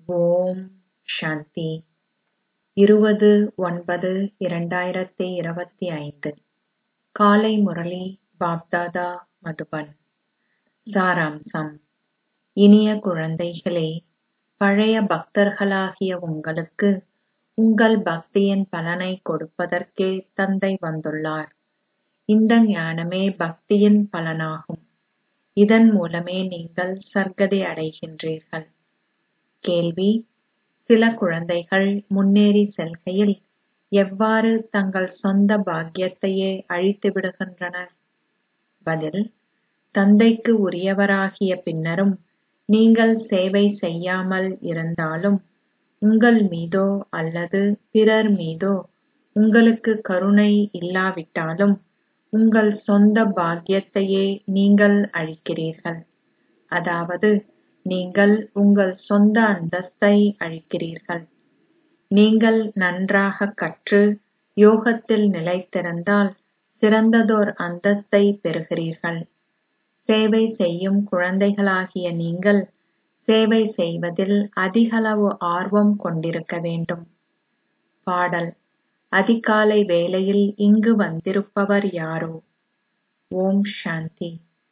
ஓம் சாந்தி இருபது ஒன்பது இரண்டாயிரத்தி இருபத்தி ஐந்து காலை முரளி பாப்தாதா மதுபன் சாராம்சம் இனிய குழந்தைகளே பழைய பக்தர்களாகிய உங்களுக்கு உங்கள் பக்தியின் பலனை கொடுப்பதற்கே தந்தை வந்துள்ளார் இந்த ஞானமே பக்தியின் பலனாகும் இதன் மூலமே நீங்கள் சர்க்கதி அடைகின்றீர்கள் கேள்வி சில குழந்தைகள் முன்னேறி செல்கையில் எவ்வாறு தங்கள் சொந்த பாக்கியத்தையே அழித்து விடுகின்றனர் பதில் தந்தைக்கு உரியவராகிய பின்னரும் நீங்கள் சேவை செய்யாமல் இருந்தாலும் உங்கள் மீதோ அல்லது பிறர் மீதோ உங்களுக்கு கருணை இல்லாவிட்டாலும் உங்கள் சொந்த பாக்கியத்தையே நீங்கள் அழிக்கிறீர்கள் அதாவது நீங்கள் உங்கள் சொந்த அந்தஸ்தை அழிக்கிறீர்கள் நீங்கள் நன்றாக கற்று யோகத்தில் நிலைத்திருந்தால் சிறந்ததோர் அந்தஸ்தை பெறுகிறீர்கள் சேவை செய்யும் குழந்தைகளாகிய நீங்கள் சேவை செய்வதில் அதிகளவு ஆர்வம் கொண்டிருக்க வேண்டும் பாடல் அதிகாலை வேளையில் இங்கு வந்திருப்பவர் யாரோ ஓம் சாந்தி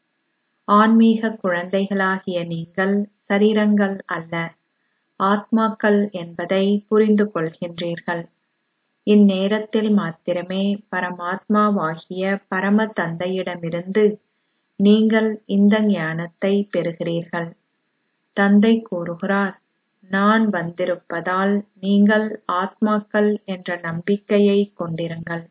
ஆன்மீக குழந்தைகளாகிய நீங்கள் சரீரங்கள் அல்ல ஆத்மாக்கள் என்பதை புரிந்து கொள்கின்றீர்கள் இந்நேரத்தில் மாத்திரமே பரமாத்மாவாகிய பரம தந்தையிடமிருந்து நீங்கள் இந்த ஞானத்தை பெறுகிறீர்கள் தந்தை கூறுகிறார் நான் வந்திருப்பதால் நீங்கள் ஆத்மாக்கள் என்ற நம்பிக்கையை கொண்டிருங்கள்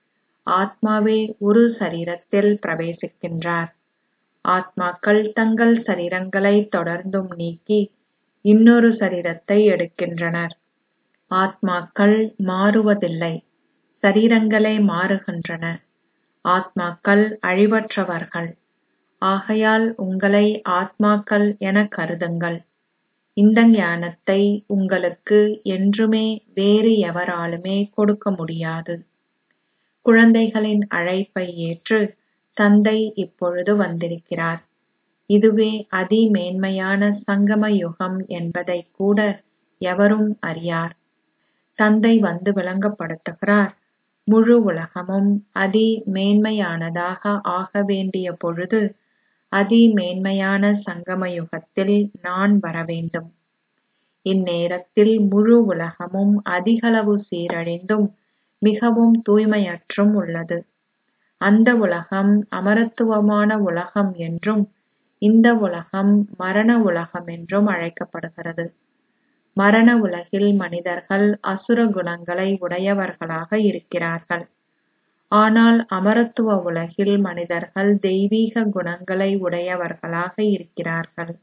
ஆத்மாவே ஒரு சரீரத்தில் பிரவேசிக்கின்றார் ஆத்மாக்கள் தங்கள் சரீரங்களை தொடர்ந்தும் நீக்கி இன்னொரு சரீரத்தை எடுக்கின்றனர் ஆத்மாக்கள் மாறுவதில்லை சரீரங்களே மாறுகின்றன ஆத்மாக்கள் அழிவற்றவர்கள் ஆகையால் உங்களை ஆத்மாக்கள் என கருதுங்கள் இந்த ஞானத்தை உங்களுக்கு என்றுமே வேறு எவராலுமே கொடுக்க முடியாது குழந்தைகளின் அழைப்பை ஏற்று தந்தை இப்பொழுது வந்திருக்கிறார் இதுவே அதிமேன்மையான சங்கம யுகம் என்பதை கூட எவரும் அறியார் தந்தை வந்து விளங்கப்படுத்துகிறார் முழு உலகமும் அதி மேன்மையானதாக ஆக வேண்டிய பொழுது அதி மேன்மையான சங்கம யுகத்தில் நான் வரவேண்டும் இந்நேரத்தில் முழு உலகமும் அதிகளவு சீரழிந்தும் மிகவும் தூய்மையற்றும் உள்ளது அந்த உலகம் அமரத்துவமான உலகம் என்றும் இந்த உலகம் மரண உலகம் என்றும் அழைக்கப்படுகிறது மரண உலகில் மனிதர்கள் அசுர குணங்களை உடையவர்களாக இருக்கிறார்கள் ஆனால் அமரத்துவ உலகில் மனிதர்கள் தெய்வீக குணங்களை உடையவர்களாக இருக்கிறார்கள்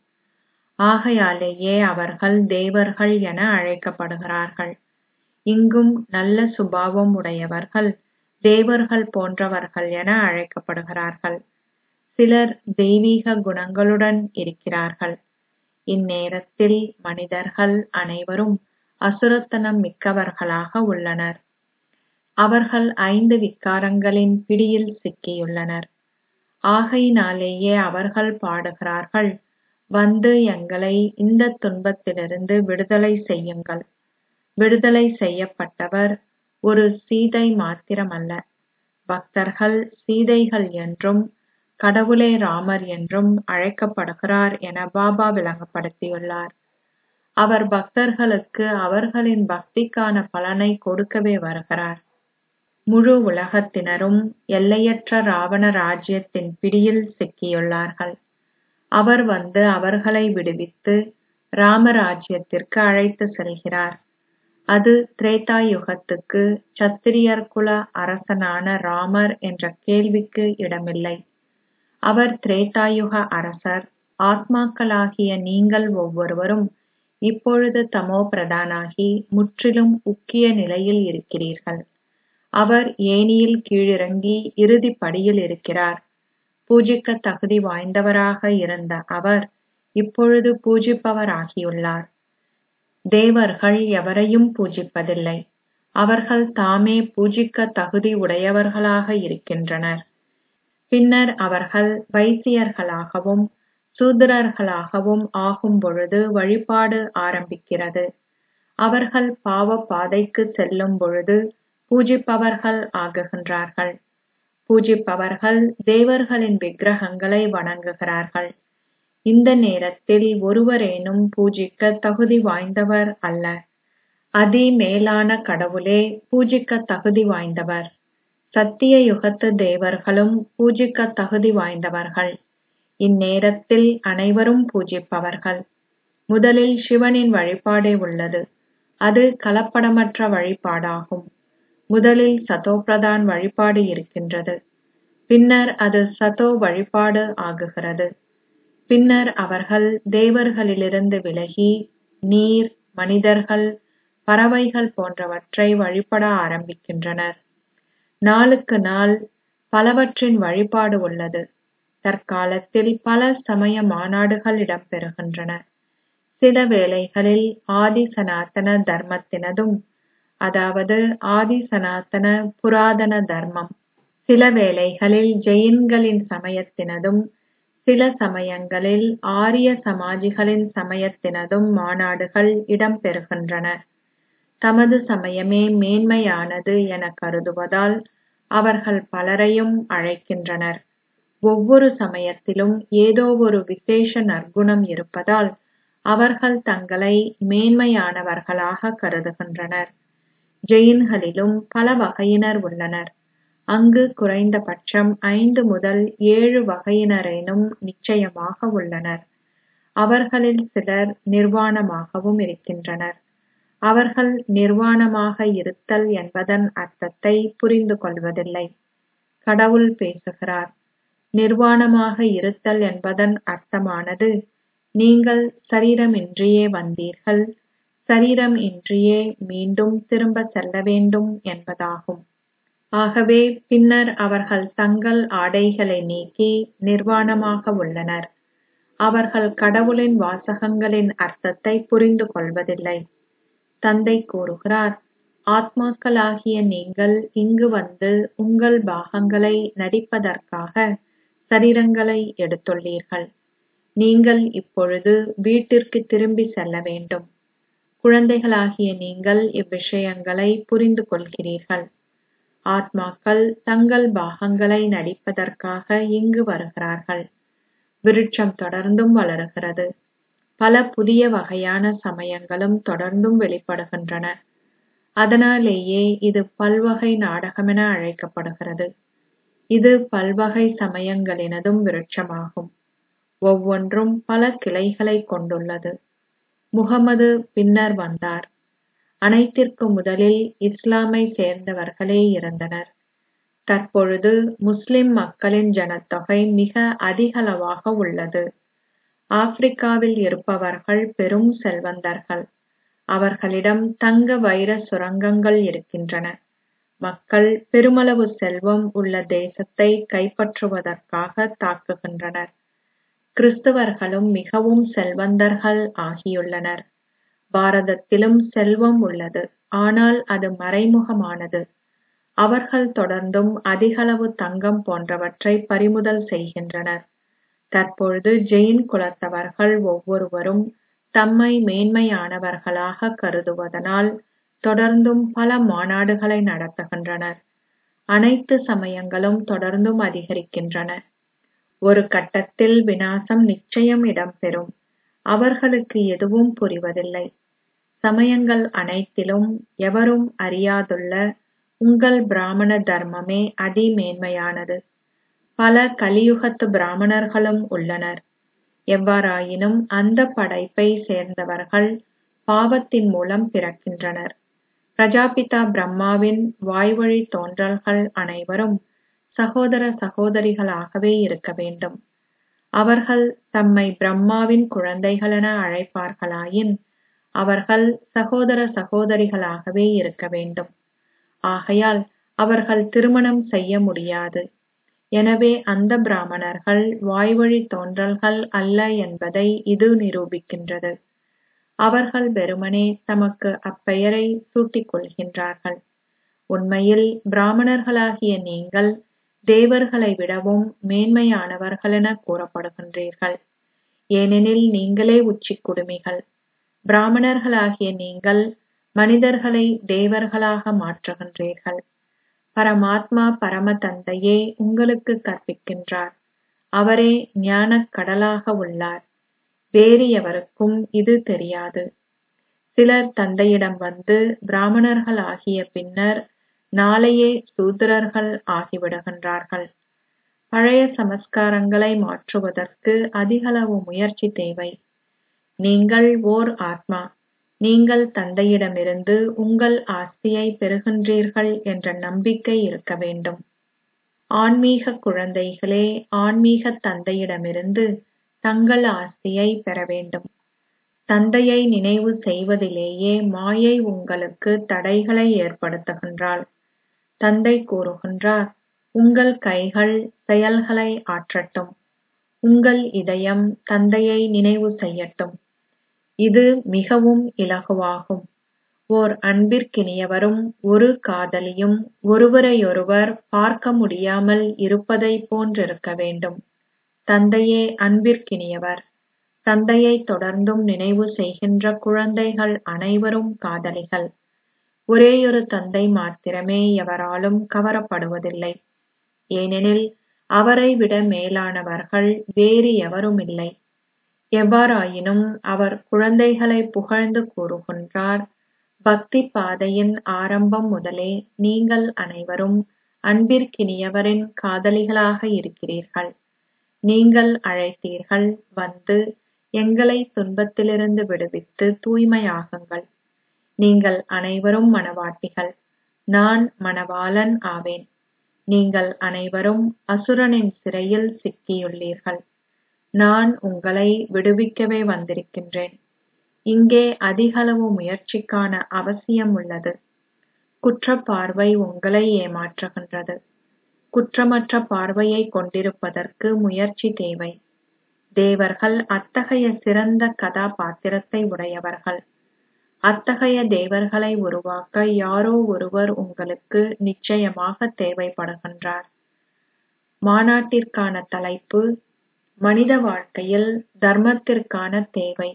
ஆகையாலேயே அவர்கள் தேவர்கள் என அழைக்கப்படுகிறார்கள் இங்கும் நல்ல சுபாவம் உடையவர்கள் தேவர்கள் போன்றவர்கள் என அழைக்கப்படுகிறார்கள் சிலர் தெய்வீக குணங்களுடன் இருக்கிறார்கள் இந்நேரத்தில் மனிதர்கள் அனைவரும் அசுரத்தனம் மிக்கவர்களாக உள்ளனர் அவர்கள் ஐந்து விக்காரங்களின் பிடியில் சிக்கியுள்ளனர் ஆகையினாலேயே அவர்கள் பாடுகிறார்கள் வந்து எங்களை இந்த துன்பத்திலிருந்து விடுதலை செய்யுங்கள் விடுதலை செய்யப்பட்டவர் ஒரு சீதை மாத்திரமல்ல பக்தர்கள் சீதைகள் என்றும் கடவுளே ராமர் என்றும் அழைக்கப்படுகிறார் என பாபா விளங்கப்படுத்தியுள்ளார் அவர் பக்தர்களுக்கு அவர்களின் பக்திக்கான பலனை கொடுக்கவே வருகிறார் முழு உலகத்தினரும் எல்லையற்ற ராவண ராஜ்யத்தின் பிடியில் சிக்கியுள்ளார்கள் அவர் வந்து அவர்களை விடுவித்து ராமராஜ்யத்திற்கு அழைத்து செல்கிறார் அது திரேதா யுகத்துக்கு சத்திரியர் குல அரசனான ராமர் என்ற கேள்விக்கு இடமில்லை அவர் திரேதாயுக அரசர் ஆத்மாக்களாகிய நீங்கள் ஒவ்வொருவரும் இப்பொழுது தமோ பிரதானாகி முற்றிலும் உக்கிய நிலையில் இருக்கிறீர்கள் அவர் ஏனியில் கீழிறங்கி இறுதி படியில் இருக்கிறார் பூஜிக்க தகுதி வாய்ந்தவராக இருந்த அவர் இப்பொழுது பூஜிப்பவராகியுள்ளார் தேவர்கள் எவரையும் பூஜிப்பதில்லை அவர்கள் தாமே பூஜிக்க தகுதி உடையவர்களாக இருக்கின்றனர் பின்னர் அவர்கள் வைசியர்களாகவும் சூத்திரர்களாகவும் ஆகும் பொழுது வழிபாடு ஆரம்பிக்கிறது அவர்கள் பாவ பாதைக்கு செல்லும் பொழுது பூஜிப்பவர்கள் ஆகுகின்றார்கள் பூஜிப்பவர்கள் தேவர்களின் விக்கிரகங்களை வணங்குகிறார்கள் இந்த நேரத்தில் ஒருவரேனும் பூஜிக்க தகுதி வாய்ந்தவர் அல்ல அதி மேலான கடவுளே பூஜிக்க தகுதி வாய்ந்தவர் சத்திய யுகத்து தேவர்களும் பூஜிக்க தகுதி வாய்ந்தவர்கள் இந்நேரத்தில் அனைவரும் பூஜிப்பவர்கள் முதலில் சிவனின் வழிபாடே உள்ளது அது கலப்படமற்ற வழிபாடாகும் முதலில் சதோபிரதான் வழிபாடு இருக்கின்றது பின்னர் அது சதோ வழிபாடு ஆகுகிறது பின்னர் அவர்கள் தேவர்களிலிருந்து விலகி நீர் மனிதர்கள் பறவைகள் போன்றவற்றை வழிபட ஆரம்பிக்கின்றனர் நாளுக்கு நாள் பலவற்றின் வழிபாடு உள்ளது தற்காலத்தில் பல சமய மாநாடுகள் இடம்பெறுகின்றன சில வேளைகளில் ஆதி சனாதன தர்மத்தினதும் அதாவது ஆதி சனாதன புராதன தர்மம் சில வேளைகளில் ஜெயின்களின் சமயத்தினதும் சில சமயங்களில் ஆரிய சமாஜிகளின் சமயத்தினதும் மாநாடுகள் இடம்பெறுகின்றன தமது சமயமே மேன்மையானது என கருதுவதால் அவர்கள் பலரையும் அழைக்கின்றனர் ஒவ்வொரு சமயத்திலும் ஏதோ ஒரு விசேஷ நற்குணம் இருப்பதால் அவர்கள் தங்களை மேன்மையானவர்களாக கருதுகின்றனர் ஜெயின்களிலும் பல வகையினர் உள்ளனர் அங்கு குறைந்தபட்சம் ஐந்து முதல் ஏழு வகையினரேனும் நிச்சயமாக உள்ளனர் அவர்களில் சிலர் நிர்வாணமாகவும் இருக்கின்றனர் அவர்கள் நிர்வாணமாக இருத்தல் என்பதன் அர்த்தத்தை புரிந்து கொள்வதில்லை கடவுள் பேசுகிறார் நிர்வாணமாக இருத்தல் என்பதன் அர்த்தமானது நீங்கள் சரீரமின்றியே வந்தீர்கள் சரீரம் இன்றியே மீண்டும் திரும்ப செல்ல வேண்டும் என்பதாகும் ஆகவே பின்னர் அவர்கள் தங்கள் ஆடைகளை நீக்கி நிர்வாணமாக உள்ளனர் அவர்கள் கடவுளின் வாசகங்களின் அர்த்தத்தை புரிந்து கொள்வதில்லை தந்தை கூறுகிறார் ஆத்மாக்களாகிய நீங்கள் இங்கு வந்து உங்கள் பாகங்களை நடிப்பதற்காக சரீரங்களை எடுத்துள்ளீர்கள் நீங்கள் இப்பொழுது வீட்டிற்கு திரும்பி செல்ல வேண்டும் குழந்தைகளாகிய நீங்கள் இவ்விஷயங்களை புரிந்து கொள்கிறீர்கள் ஆத்மாக்கள் தங்கள் பாகங்களை நடிப்பதற்காக இங்கு வருகிறார்கள் விருட்சம் தொடர்ந்தும் வளருகிறது பல புதிய வகையான சமயங்களும் தொடர்ந்தும் வெளிப்படுகின்றன அதனாலேயே இது பல்வகை நாடகமென அழைக்கப்படுகிறது இது பல்வகை சமயங்களினதும் விருட்சமாகும் ஒவ்வொன்றும் பல கிளைகளைக் கொண்டுள்ளது முகமது பின்னர் வந்தார் அனைத்திற்கு முதலில் இஸ்லாமை சேர்ந்தவர்களே இருந்தனர் தற்பொழுது முஸ்லிம் மக்களின் ஜனத்தொகை மிக அதிகளவாக உள்ளது ஆப்பிரிக்காவில் இருப்பவர்கள் பெரும் செல்வந்தர்கள் அவர்களிடம் தங்க வைர சுரங்கங்கள் இருக்கின்றன மக்கள் பெருமளவு செல்வம் உள்ள தேசத்தை கைப்பற்றுவதற்காக தாக்குகின்றனர் கிறிஸ்தவர்களும் மிகவும் செல்வந்தர்கள் ஆகியுள்ளனர் பாரதத்திலும் செல்வம் உள்ளது ஆனால் அது மறைமுகமானது அவர்கள் தொடர்ந்தும் அதிகளவு தங்கம் போன்றவற்றை பறிமுதல் செய்கின்றனர் தற்பொழுது ஜெயின் குலத்தவர்கள் ஒவ்வொருவரும் தம்மை மேன்மையானவர்களாக கருதுவதனால் தொடர்ந்தும் பல மாநாடுகளை நடத்துகின்றனர் அனைத்து சமயங்களும் தொடர்ந்தும் அதிகரிக்கின்றன ஒரு கட்டத்தில் விநாசம் நிச்சயம் இடம்பெறும் அவர்களுக்கு எதுவும் புரிவதில்லை சமயங்கள் அனைத்திலும் எவரும் அறியாதுள்ள உங்கள் பிராமண தர்மமே அதிமேன்மையானது பல கலியுகத்து பிராமணர்களும் உள்ளனர் எவ்வாறாயினும் அந்த படைப்பை சேர்ந்தவர்கள் பாவத்தின் மூலம் பிறக்கின்றனர் பிரஜாபிதா பிரம்மாவின் வாய்வழி தோன்றல்கள் அனைவரும் சகோதர சகோதரிகளாகவே இருக்க வேண்டும் அவர்கள் தம்மை பிரம்மாவின் குழந்தைகளென அழைப்பார்களாயின் அவர்கள் சகோதர சகோதரிகளாகவே இருக்க வேண்டும் ஆகையால் அவர்கள் திருமணம் செய்ய முடியாது எனவே அந்த பிராமணர்கள் வாய்வழி தோன்றல்கள் அல்ல என்பதை இது நிரூபிக்கின்றது அவர்கள் வெறுமனே தமக்கு அப்பெயரை சூட்டிக் கொள்கின்றார்கள் உண்மையில் பிராமணர்களாகிய நீங்கள் தேவர்களை விடவும் மேன்மையானவர்களென கூறப்படுகின்றீர்கள் ஏனெனில் நீங்களே உச்சிக் குடுமிகள் பிராமணர்களாகிய நீங்கள் மனிதர்களை தேவர்களாக மாற்றுகின்றீர்கள் பரமாத்மா பரம தந்தையே உங்களுக்கு கற்பிக்கின்றார் அவரே ஞானக் கடலாக உள்ளார் வேறு எவருக்கும் இது தெரியாது சிலர் தந்தையிடம் வந்து பிராமணர்கள் ஆகிய பின்னர் நாளையே சூத்திரர்கள் ஆகிவிடுகின்றார்கள் பழைய சமஸ்காரங்களை மாற்றுவதற்கு அதிகளவு முயற்சி தேவை நீங்கள் ஓர் ஆத்மா நீங்கள் தந்தையிடமிருந்து உங்கள் ஆஸ்தியை பெறுகின்றீர்கள் என்ற நம்பிக்கை இருக்க வேண்டும் ஆன்மீக குழந்தைகளே ஆன்மீக தந்தையிடமிருந்து தங்கள் ஆஸ்தியை பெற வேண்டும் தந்தையை நினைவு செய்வதிலேயே மாயை உங்களுக்கு தடைகளை ஏற்படுத்துகின்றாள் தந்தை கூறுகின்றார் உங்கள் கைகள் செயல்களை ஆற்றட்டும் உங்கள் இதயம் தந்தையை நினைவு செய்யட்டும் இது மிகவும் இலகுவாகும் ஓர் அன்பிற்கினியவரும் ஒரு காதலியும் ஒருவரையொருவர் பார்க்க முடியாமல் இருப்பதைப் போன்றிருக்க வேண்டும் தந்தையே அன்பிற்கினியவர் தந்தையை தொடர்ந்தும் நினைவு செய்கின்ற குழந்தைகள் அனைவரும் காதலிகள் ஒரேயொரு தந்தை மாத்திரமே எவராலும் கவரப்படுவதில்லை ஏனெனில் அவரை விட மேலானவர்கள் வேறு எவருமில்லை எவ்வாறாயினும் அவர் குழந்தைகளை புகழ்ந்து கூறுகின்றார் பக்தி பாதையின் ஆரம்பம் முதலே நீங்கள் அனைவரும் அன்பிற்கினியவரின் காதலிகளாக இருக்கிறீர்கள் நீங்கள் அழைத்தீர்கள் வந்து எங்களை துன்பத்திலிருந்து விடுவித்து தூய்மையாகுங்கள் நீங்கள் அனைவரும் மணவாட்டிகள் நான் மணவாளன் ஆவேன் நீங்கள் அனைவரும் அசுரனின் சிறையில் சிக்கியுள்ளீர்கள் நான் உங்களை விடுவிக்கவே வந்திருக்கின்றேன் இங்கே அதிகளவு முயற்சிக்கான அவசியம் உள்ளது குற்றப் பார்வை உங்களை ஏமாற்றுகின்றது குற்றமற்ற பார்வையை கொண்டிருப்பதற்கு முயற்சி தேவை தேவர்கள் அத்தகைய சிறந்த கதாபாத்திரத்தை உடையவர்கள் அத்தகைய தேவர்களை உருவாக்க யாரோ ஒருவர் உங்களுக்கு நிச்சயமாக தேவைப்படுகின்றார் மாநாட்டிற்கான தலைப்பு மனித வாழ்க்கையில் தர்மத்திற்கான தேவை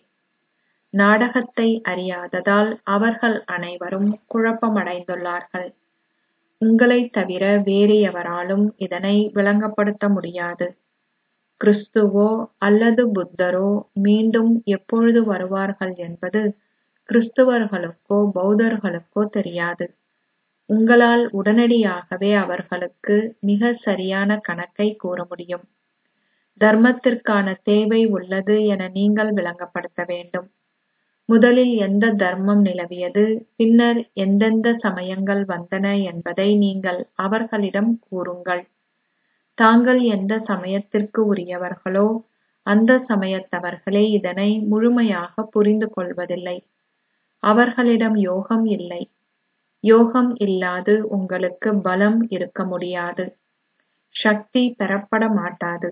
நாடகத்தை அறியாததால் அவர்கள் அனைவரும் குழப்பமடைந்துள்ளார்கள் உங்களைத் தவிர வேறு எவராலும் இதனை விளங்கப்படுத்த முடியாது கிறிஸ்துவோ அல்லது புத்தரோ மீண்டும் எப்பொழுது வருவார்கள் என்பது கிறிஸ்துவர்களுக்கோ பௌத்தர்களுக்கோ தெரியாது உங்களால் உடனடியாகவே அவர்களுக்கு மிக சரியான கணக்கை கூற முடியும் தர்மத்திற்கான தேவை உள்ளது என நீங்கள் விளங்கப்படுத்த வேண்டும் முதலில் எந்த தர்மம் நிலவியது பின்னர் எந்தெந்த சமயங்கள் வந்தன என்பதை நீங்கள் அவர்களிடம் கூறுங்கள் தாங்கள் எந்த சமயத்திற்கு உரியவர்களோ அந்த சமயத்தவர்களே இதனை முழுமையாக புரிந்து கொள்வதில்லை அவர்களிடம் யோகம் இல்லை யோகம் இல்லாது உங்களுக்கு பலம் இருக்க முடியாது சக்தி பெறப்பட மாட்டாது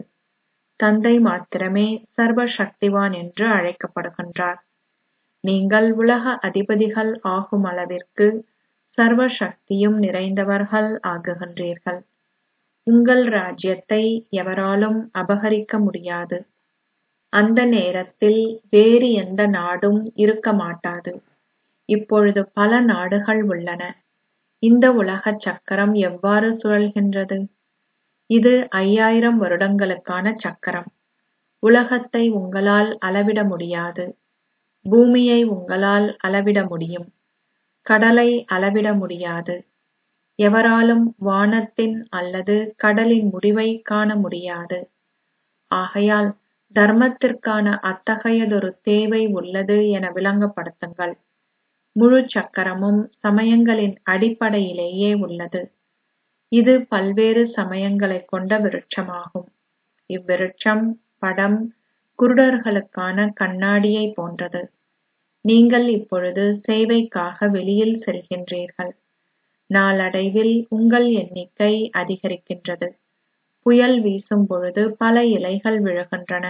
தந்தை மாத்திரமே சர்வ சக்திவான் என்று அழைக்கப்படுகின்றார் நீங்கள் உலக அதிபதிகள் ஆகும் அளவிற்கு சர்வ சக்தியும் நிறைந்தவர்கள் ஆகுகின்றீர்கள் உங்கள் ராஜ்யத்தை எவராலும் அபகரிக்க முடியாது அந்த நேரத்தில் வேறு எந்த நாடும் இருக்க மாட்டாது இப்பொழுது பல நாடுகள் உள்ளன இந்த உலக சக்கரம் எவ்வாறு சுழல்கின்றது இது ஐயாயிரம் வருடங்களுக்கான சக்கரம் உலகத்தை உங்களால் அளவிட முடியாது பூமியை உங்களால் அளவிட முடியும் கடலை அளவிட முடியாது எவராலும் வானத்தின் அல்லது கடலின் முடிவை காண முடியாது ஆகையால் தர்மத்திற்கான அத்தகையதொரு தேவை உள்ளது என விளங்கப்படுத்துங்கள் முழு சக்கரமும் சமயங்களின் அடிப்படையிலேயே உள்ளது இது பல்வேறு சமயங்களைக் கொண்ட விருட்சமாகும் இவ்விருட்சம் படம் குருடர்களுக்கான கண்ணாடியை போன்றது நீங்கள் இப்பொழுது சேவைக்காக வெளியில் செல்கின்றீர்கள் நாளடைவில் உங்கள் எண்ணிக்கை அதிகரிக்கின்றது புயல் வீசும் பொழுது பல இலைகள் விழுகின்றன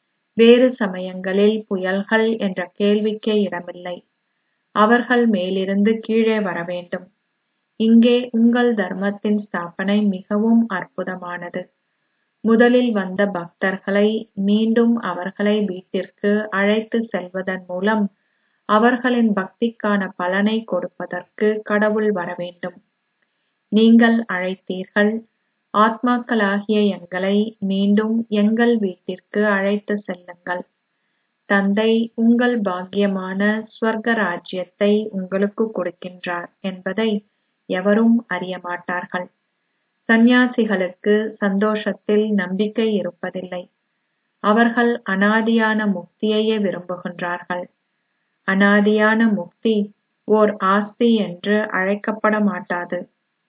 வேறு சமயங்களில் புயல்கள் என்ற கேள்விக்கே இடமில்லை அவர்கள் மேலிருந்து கீழே வர வேண்டும் இங்கே உங்கள் தர்மத்தின் ஸ்தாபனை மிகவும் அற்புதமானது முதலில் வந்த பக்தர்களை மீண்டும் அவர்களை வீட்டிற்கு அழைத்துச் செல்வதன் மூலம் அவர்களின் பக்திக்கான பலனை கொடுப்பதற்கு கடவுள் வரவேண்டும் நீங்கள் அழைத்தீர்கள் ஆத்மாக்களாகிய எங்களை மீண்டும் எங்கள் வீட்டிற்கு அழைத்துச் செல்லுங்கள் தந்தை உங்கள் பாக்கியமான ஸ்வர்க ராஜ்யத்தை உங்களுக்கு கொடுக்கின்றார் என்பதை எவரும் அறியமாட்டார்கள் சந்நியாசிகளுக்கு சந்தோஷத்தில் நம்பிக்கை இருப்பதில்லை அவர்கள் அனாதியான முக்தியையே விரும்புகின்றார்கள் அனாதியான முக்தி ஓர் ஆஸ்தி என்று அழைக்கப்பட மாட்டாது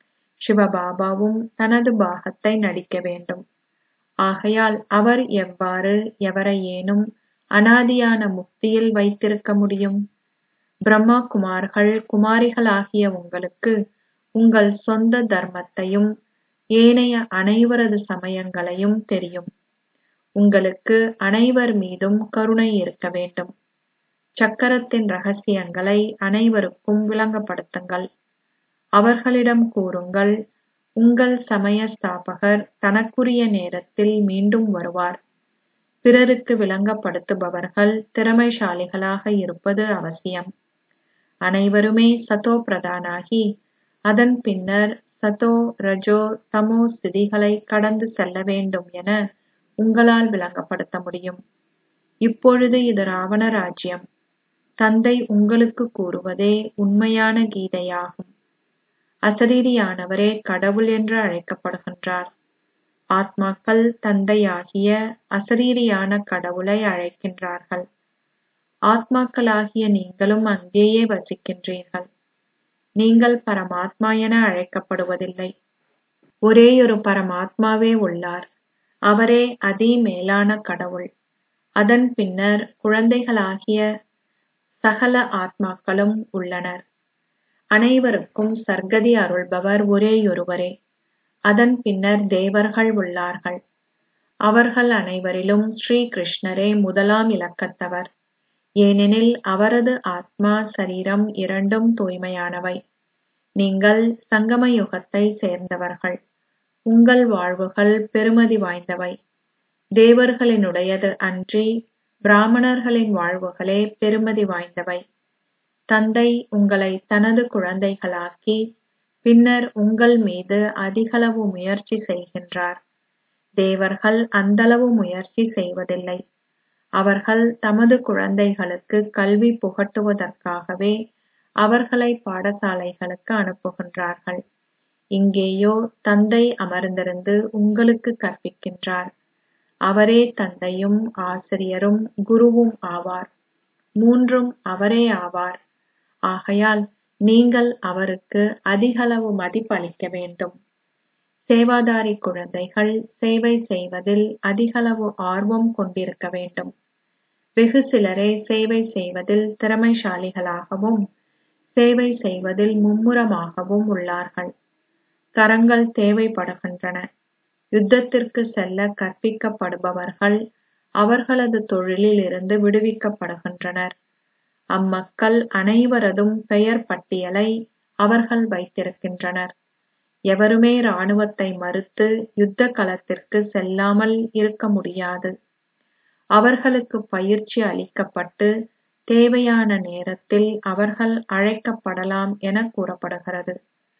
சிவபாபாவும் தனது பாகத்தை நடிக்க வேண்டும் ஆகையால் அவர் எவ்வாறு எவரையேனும் அனாதியான முக்தியில் வைத்திருக்க முடியும் பிரம்மா குமார்கள் குமாரிகளாகிய உங்களுக்கு உங்கள் சொந்த தர்மத்தையும் ஏனைய அனைவரது சமயங்களையும் தெரியும் உங்களுக்கு அனைவர் மீதும் கருணை இருக்க வேண்டும் சக்கரத்தின் ரகசியங்களை அனைவருக்கும் விளங்கப்படுத்துங்கள் அவர்களிடம் கூறுங்கள் உங்கள் சமய ஸ்தாபகர் தனக்குரிய நேரத்தில் மீண்டும் வருவார் பிறருக்கு விளங்கப்படுத்துபவர்கள் திறமைசாலிகளாக இருப்பது அவசியம் அனைவருமே சதோ பிரதானாகி அதன் பின்னர் சதோ ரஜோ தமோ ஸ்திதிகளை கடந்து செல்ல வேண்டும் என உங்களால் விளங்கப்படுத்த முடியும் இப்பொழுது இது ராவண ராஜ்யம் தந்தை உங்களுக்கு கூறுவதே உண்மையான கீதையாகும் அசரீரியானவரே கடவுள் என்று அழைக்கப்படுகின்றார் ஆத்மாக்கள் தந்தையாகிய அசரீரியான கடவுளை அழைக்கின்றார்கள் ஆத்மாக்களாகிய நீங்களும் அங்கேயே வசிக்கின்றீர்கள் நீங்கள் பரமாத்மா என அழைக்கப்படுவதில்லை ஒரேயொரு பரமாத்மாவே உள்ளார் அவரே அதி மேலான கடவுள் அதன் பின்னர் குழந்தைகளாகிய சகல ஆத்மாக்களும் உள்ளனர் அனைவருக்கும் சர்க்கதி அருள்பவர் ஒரேயொருவரே அதன் பின்னர் தேவர்கள் உள்ளார்கள் அவர்கள் அனைவரிலும் ஸ்ரீ கிருஷ்ணரே முதலாம் இலக்கத்தவர் ஏனெனில் அவரது ஆத்மா சரீரம் இரண்டும் தூய்மையானவை நீங்கள் சங்கம யுகத்தை சேர்ந்தவர்கள் உங்கள் வாழ்வுகள் பெருமதி வாய்ந்தவை தேவர்களினுடையது அன்றி பிராமணர்களின் வாழ்வுகளே பெருமதி வாய்ந்தவை தந்தை உங்களை தனது குழந்தைகளாக்கி பின்னர் உங்கள் மீது அதிகளவு முயற்சி செய்கின்றார் தேவர்கள் அந்தளவு முயற்சி செய்வதில்லை அவர்கள் தமது குழந்தைகளுக்கு கல்வி புகட்டுவதற்காகவே அவர்களை பாடசாலைகளுக்கு அனுப்புகின்றார்கள் இங்கேயோ தந்தை அமர்ந்திருந்து உங்களுக்கு கற்பிக்கின்றார் அவரே தந்தையும் ஆசிரியரும் குருவும் ஆவார் மூன்றும் அவரே ஆவார் ஆகையால் நீங்கள் அவருக்கு அதிகளவு மதிப்பளிக்க வேண்டும் சேவாதாரி குழந்தைகள் சேவை செய்வதில் அதிகளவு ஆர்வம் கொண்டிருக்க வேண்டும் வெகு சிலரே சேவை செய்வதில் திறமைசாலிகளாகவும் சேவை செய்வதில் மும்முரமாகவும் உள்ளார்கள் கரங்கள் தேவைப்படுகின்றன யுத்தத்திற்கு செல்ல கற்பிக்கப்படுபவர்கள் அவர்களது தொழிலில் இருந்து விடுவிக்கப்படுகின்றனர் அம்மக்கள் அனைவரதும் பெயர் பட்டியலை அவர்கள் வைத்திருக்கின்றனர் எவருமே இராணுவத்தை மறுத்து யுத்த களத்திற்கு செல்லாமல் இருக்க முடியாது அவர்களுக்கு பயிற்சி அளிக்கப்பட்டு தேவையான நேரத்தில் அவர்கள் அழைக்கப்படலாம் என கூறப்படுகிறது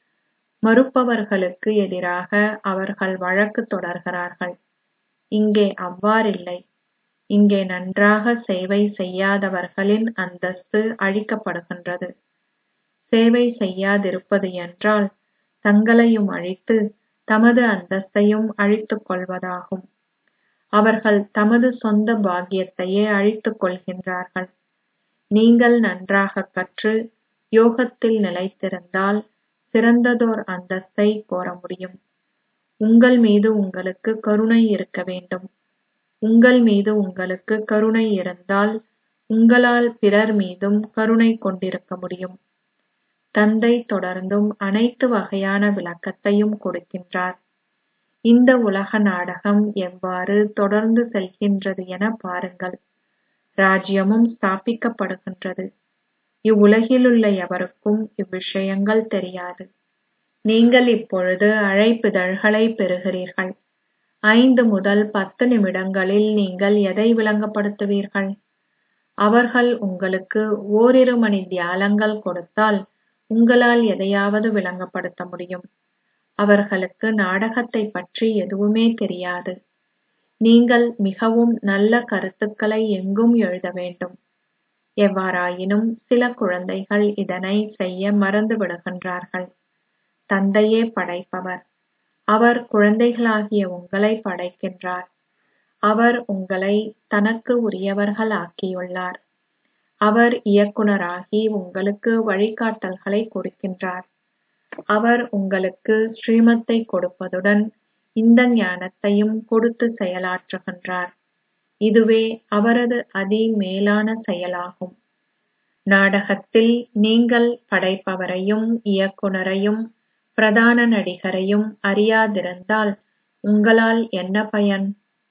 மறுப்பவர்களுக்கு எதிராக அவர்கள் வழக்கு தொடர்கிறார்கள் இங்கே அவ்வாறில்லை இங்கே நன்றாக சேவை செய்யாதவர்களின் அந்தஸ்து அழிக்கப்படுகின்றது சேவை செய்யாதிருப்பது என்றால் தங்களையும் அழித்து தமது அந்தஸ்தையும் அழித்துக் கொள்வதாகும் அவர்கள் தமது சொந்த பாக்கியத்தையே அழித்துக் கொள்கின்றார்கள் நீங்கள் நன்றாக கற்று யோகத்தில் நிலைத்திருந்தால் சிறந்ததோர் அந்தஸ்தை கோர முடியும் உங்கள் மீது உங்களுக்கு கருணை இருக்க வேண்டும் உங்கள் மீது உங்களுக்கு கருணை இருந்தால் உங்களால் பிறர் மீதும் கருணை கொண்டிருக்க முடியும் தந்தை தொடர்ந்தும் அனைத்து வகையான விளக்கத்தையும் கொடுக்கின்றார் இந்த உலக நாடகம் எவ்வாறு தொடர்ந்து செல்கின்றது என பாருங்கள் ராஜ்யமும் ஸ்தாபிக்கப்படுகின்றது இவ்வுலகிலுள்ள எவருக்கும் இவ்விஷயங்கள் தெரியாது நீங்கள் இப்பொழுது அழைப்பிதழ்களை பெறுகிறீர்கள் ஐந்து முதல் பத்து நிமிடங்களில் நீங்கள் எதை விளங்கப்படுத்துவீர்கள் அவர்கள் உங்களுக்கு ஓரிரு மணி தியாலங்கள் கொடுத்தால் உங்களால் எதையாவது விளங்கப்படுத்த முடியும் அவர்களுக்கு நாடகத்தை பற்றி எதுவுமே தெரியாது நீங்கள் மிகவும் நல்ல கருத்துக்களை எங்கும் எழுத வேண்டும் எவ்வாறாயினும் சில குழந்தைகள் இதனை செய்ய மறந்து விடுகின்றார்கள் தந்தையே படைப்பவர் அவர் குழந்தைகளாகிய உங்களை படைக்கின்றார் அவர் உங்களை தனக்கு உரியவர்கள் ஆக்கியுள்ளார் அவர் இயக்குனராகி உங்களுக்கு வழிகாட்டல்களை கொடுக்கின்றார் அவர் உங்களுக்கு ஸ்ரீமத்தை கொடுப்பதுடன் இந்த ஞானத்தையும் கொடுத்து செயலாற்றுகின்றார் இதுவே அவரது அதி மேலான செயலாகும் நாடகத்தில் நீங்கள் படைப்பவரையும் இயக்குனரையும் பிரதான நடிகரையும் அறியாதிருந்தால் உங்களால் என்ன பயன்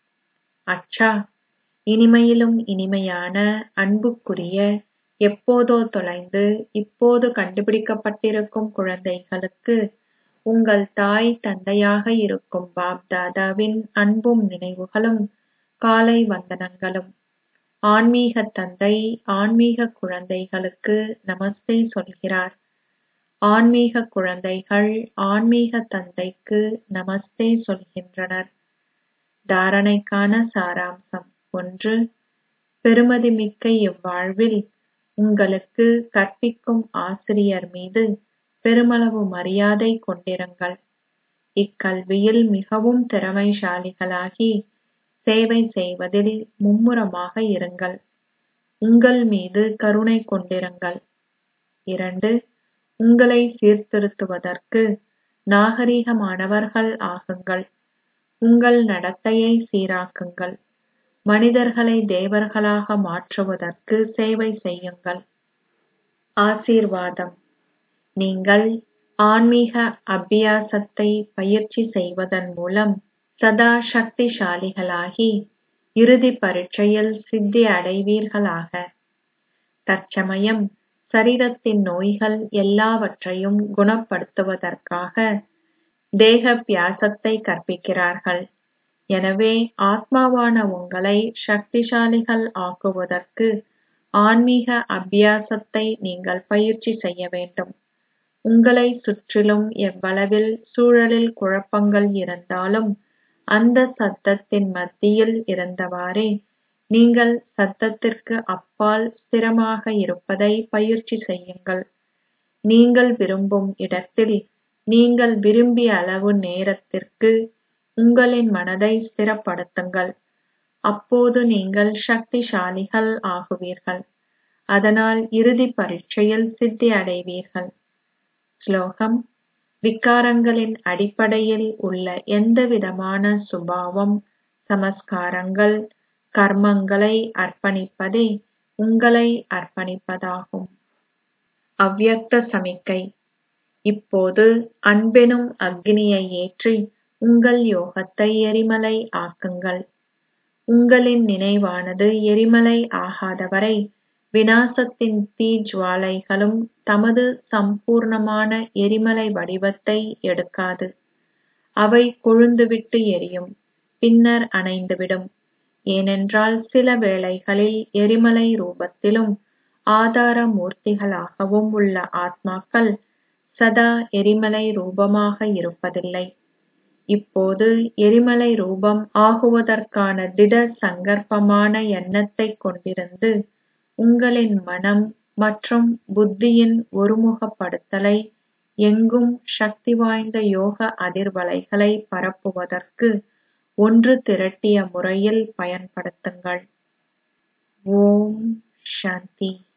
அச்சா இனிமையிலும் இனிமையான அன்புக்குரிய எப்போதோ தொலைந்து இப்போது கண்டுபிடிக்கப்பட்டிருக்கும் குழந்தைகளுக்கு உங்கள் தாய் தந்தையாக இருக்கும் பாப் தாதாவின் அன்பும் நினைவுகளும் காலை வந்தனங்களும் ஆன்மீக தந்தை ஆன்மீக குழந்தைகளுக்கு நமஸ்தே சொல்கிறார் ஆன்மீக குழந்தைகள் ஆன்மீக தந்தைக்கு நமஸ்தே சொல்கின்றனர் தாரணைக்கான சாராம்சம் ஒன்று பெருமதிமிக்க இவ்வாழ்வில் உங்களுக்கு கற்பிக்கும் ஆசிரியர் மீது பெருமளவு மரியாதை கொண்டிருங்கள் இக்கல்வியில் மிகவும் திறமைசாலிகளாகி சேவை செய்வதில் மும்முரமாக இருங்கள் உங்கள் மீது கருணை கொண்டிருங்கள் இரண்டு உங்களை சீர்திருத்துவதற்கு நாகரீகமானவர்கள் ஆகுங்கள் உங்கள் நடத்தையை சீராக்குங்கள் மனிதர்களை தேவர்களாக மாற்றுவதற்கு சேவை செய்யுங்கள் ஆசீர்வாதம் நீங்கள் ஆன்மீக அபியாசத்தை பயிற்சி செய்வதன் மூலம் சதா சக்திசாலிகளாகி இறுதி பரீட்சையில் சித்தி அடைவீர்களாக தற்சமயம் சரீரத்தின் நோய்கள் எல்லாவற்றையும் குணப்படுத்துவதற்காக தேகபியாசத்தை கற்பிக்கிறார்கள் எனவே ஆத்மாவான உங்களை சக்திசாலிகள் ஆக்குவதற்கு ஆன்மீக அபியாசத்தை நீங்கள் பயிற்சி செய்ய வேண்டும் உங்களை சுற்றிலும் எவ்வளவில் சூழலில் குழப்பங்கள் இருந்தாலும் அந்த சத்தத்தின் மத்தியில் இருந்தவாறே நீங்கள் சத்தத்திற்கு அப்பால் ஸ்திரமாக இருப்பதை பயிற்சி செய்யுங்கள் நீங்கள் விரும்பும் இடத்தில் நீங்கள் விரும்பிய அளவு நேரத்திற்கு உங்களின் மனதை ஸ்திரப்படுத்துங்கள் அப்போது நீங்கள் சக்திசாலிகள் ஆகுவீர்கள் அதனால் இறுதி பரீட்சையில் சித்தி அடைவீர்கள் ஸ்லோகம் விகாரங்களின் அடிப்படையில் உள்ள எந்தவிதமான சுபாவம் சமஸ்காரங்கள் கர்மங்களை அர்ப்பணிப்பதே உங்களை அர்ப்பணிப்பதாகும் அவ்யக்த சமிக்கை இப்போது அன்பெனும் அக்னியை ஏற்றி உங்கள் யோகத்தை எரிமலை ஆக்குங்கள் உங்களின் நினைவானது எரிமலை ஆகாதவரை விநாசத்தின் தீஜ்வாலைகளும் தமது சம்பூர்ணமான எரிமலை வடிவத்தை எடுக்காது அவை கொழுந்துவிட்டு எரியும் பின்னர் அணைந்துவிடும் ஏனென்றால் சில வேளைகளில் எரிமலை ரூபத்திலும் ஆதார மூர்த்திகளாகவும் உள்ள ஆத்மாக்கள் சதா எரிமலை ரூபமாக இருப்பதில்லை இப்போது எரிமலை ரூபம் ஆகுவதற்கான திட சங்கற்பமான எண்ணத்தைக் கொண்டிருந்து உங்களின் மனம் மற்றும் புத்தியின் ஒருமுகப்படுத்தலை எங்கும் சக்தி வாய்ந்த யோக அதிர்வலைகளை பரப்புவதற்கு ஒன்று திரட்டிய முறையில் பயன்படுத்துங்கள் ஓம் சாந்தி